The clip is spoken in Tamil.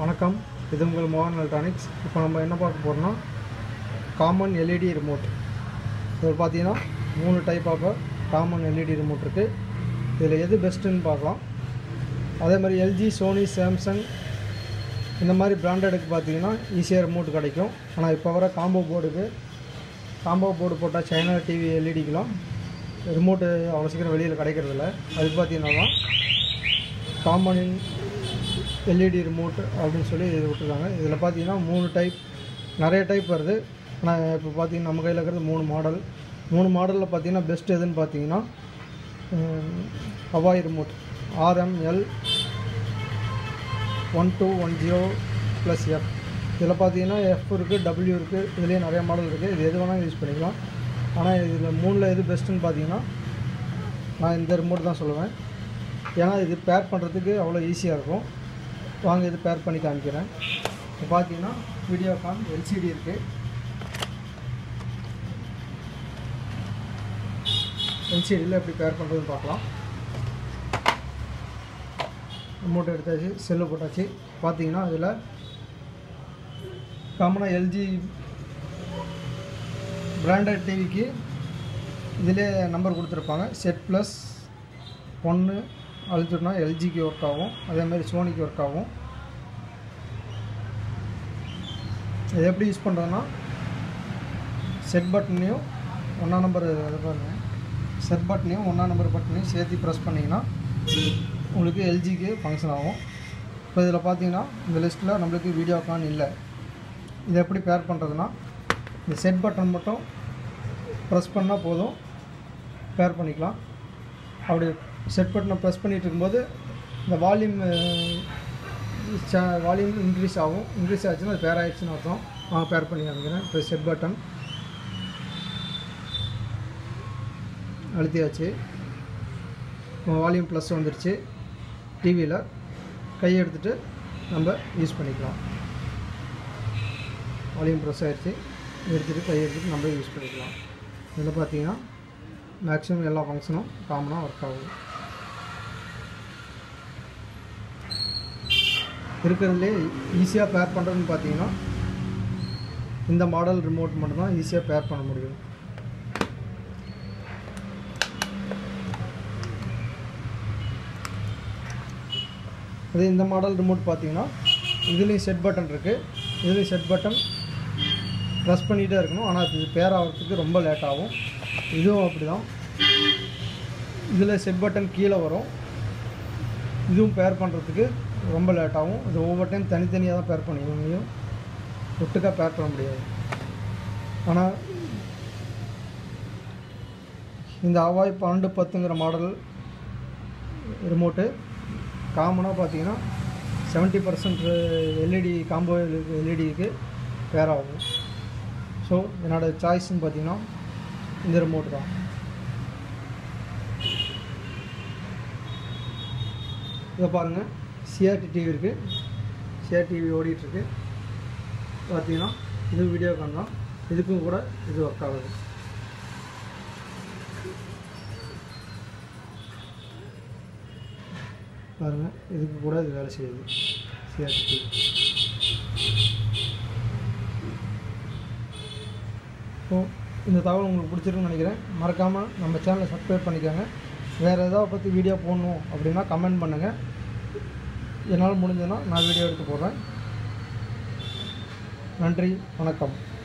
வணக்கம் இது உங்கள் மோகன் எலக்ட்ரானிக்ஸ் இப்போ நம்ம என்ன பார்க்க போகிறோம்னா காமன் எல்இடி ரிமோட் இதில் பார்த்தீங்கன்னா மூணு type of common LED remote இருக்குது இதில் எது பெஸ்ட்டுன்னு பார்க்கலாம் அதே மாதிரி எல்ஜி சோனி சாம்சங் இந்த மாதிரி பிராண்டடுக்கு பார்த்தீங்கன்னா ஈஸியாக ரிமோட் கிடைக்கும் ஆனால் இப்போ வர காம்போ போர்டுக்கு காம்போ போர்டு போட்டால் சைனா டிவி எல்இடிக்கெலாம் ரிமோட்டு அவ்வளோ சீக்கிரம் வெளியில் கிடைக்கிறதில்ல அதுக்கு பார்த்தீங்கன்னா காமன் எல்இடி ரிமோட் அப்படின்னு சொல்லி இது விட்டுருக்காங்க இதில் பார்த்தீங்கன்னா மூணு டைப் நிறைய டைப் வருது ஆனால் இப்போ பார்த்தீங்கன்னா நம்ம கையில் இருக்கிறது மூணு மாடல் மூணு மாடலில் பார்த்தீங்கன்னா பெஸ்ட் எதுன்னு பார்த்தீங்கன்னா Huawei remote RML one two one zero plus F இதில் பார்த்தீங்கன்னா எஃப் இருக்குது டபிள்யூ இருக்குது இதுலேயே நிறைய மாடல் இருக்குது இது எது வேணாலும் யூஸ் பண்ணிக்கலாம் ஆனால் இதில் மூணில் எது பெஸ்ட்டுன்னு பார்த்தீங்கன்னா நான் இந்த ரிமோட் தான் சொல்லுவேன் ஏன்னா இது பேர் பண்ணுறதுக்கு அவ்வளோ ஈஸியாக இருக்கும் வாங்க இது பேர் பண்ணி காமிக்கிறேன் இப்போ பார்த்தீங்கன்னா வீடியோகான் எல்சிடி இருக்குது எல்சிடியில் எப்படி பேர் பண்ணுறதுன்னு பார்க்கலாம் ரிமோட் எடுத்தாச்சு செல்லு போட்டாச்சு பார்த்தீங்கன்னா இதில் காமனாக எல்ஜி பிராண்டட் டிவிக்கு இதிலே நம்பர் கொடுத்துருப்பாங்க செட் ப்ளஸ் ஒன்று அழுத்தினா எல்ஜிக்கு ஒர்க் ஆகும் அதேமாதிரி சோனிக்கு ஒர்க் ஆகும் இது எப்படி யூஸ் பண்ணுறதுன்னா செட் பட்டனையும் ஒன்றா நம்பர் பாருங்க செட் பட்டனையும் ஒன்றா நம்பர் பட்டனையும் சேர்த்து ப்ரெஸ் பண்ணிங்கன்னா உங்களுக்கு எல்ஜிக்கு ஃபங்க்ஷன் ஆகும் இப்போ இதில் பார்த்தீங்கன்னா இந்த லிஸ்ட்டில் நம்மளுக்கு வீடியோகான் இல்லை இது எப்படி பேர் பண்ணுறதுன்னா இந்த செட் பட்டன் மட்டும் ப்ரெஸ் பண்ணால் போதும் பேர் பண்ணிக்கலாம் அப்படி செட் பட்டனை ப்ரெஸ் பண்ணிகிட்டு இருக்கும்போது இந்த வால்யூம் வால்யூம் இன்க்ரீஸ் ஆகும் இன்க்ரீஸ் ஆச்சுன்னா அது பேர் ஆயிடுச்சுன்னு அர்த்தம் நான் பேர் பண்ணி காமிக்கிறேன் இப்போ செட் பட்டன் அழுத்தியாச்சு வால்யூம் ப்ளஸ் வந்துடுச்சு டிவியில் கை எடுத்துகிட்டு நம்ம யூஸ் பண்ணிக்கலாம் வால்யூம் ப்ரெஸ் ஆகிடுச்சு எடுத்துகிட்டு கை எடுத்துகிட்டு நம்ம யூஸ் பண்ணிக்கலாம் இதில் பார்த்தீங்கன்னா மேக்ஸிமம் எல்லா ஃபங்க்ஷனும் காமனாக ஒர்க் ஆகும் இருக்கிறதுலே ஈஸியாக பேர் பண்ணுறதுன்னு பார்த்தீங்கன்னா இந்த மாடல் ரிமோட் மட்டும்தான் ஈஸியாக பேர் பண்ண முடியும் அதே இந்த மாடல் ரிமோட் பார்த்தீங்கன்னா இதுலேயும் செட் பட்டன் இருக்குது இதுலேயும் செட் பட்டன் ப்ரெஸ் பண்ணிகிட்டே இருக்கணும் ஆனால் இது பேர் ஆகிறதுக்கு ரொம்ப லேட் ஆகும் இதுவும் அப்படி தான் இதில் செட் பட்டன் கீழே வரும் இதுவும் பேர் பண்ணுறதுக்கு ரொம்ப லேட் ஆகும் இது ஒவ்வொரு டைம் தனித்தனியாக தான் பேர் பண்ணிக்க முடியும் ஒட்டுக்காக பேர் பண்ண முடியாது ஆனால் இந்த அவாய் பன்னெண்டு பத்துங்கிற மாடல் ரிமோட்டு காமனாக பார்த்தீங்கன்னா செவன்ட்டி பர்சன்ட் எல்இடி காம்போ எல்இடிக்கு பேர் ஆகும் ஸோ என்னோடய சாய்ஸ்ன்னு பார்த்தீங்கன்னா இந்த ரிமோட் தான் இதை பாருங்கள் சிஆர்டி டிவி இருக்குது சிஆர் டிவி ஓடிட்டுருக்கு பார்த்தீங்கன்னா இது வீடியோ கான் தான் இதுக்கும் கூட இது ஒர்க் ஆகுது பாருங்கள் இதுக்கு கூட இது வேலை செய்யுது சிஆர்டி டிவி ஸோ இந்த தகவல் உங்களுக்கு பிடிச்சிருக்குன்னு நினைக்கிறேன் மறக்காமல் நம்ம சேனலை சப்ஸ்கிரைப் பண்ணிக்கோங்க வேறு ஏதாவது பற்றி வீடியோ போடணும் அப்படின்னா கமெண்ட் பண்ணுங்கள் என்னால் முடிஞ்சதுன்னா நான் வீடியோ எடுத்து போடுறேன் நன்றி வணக்கம்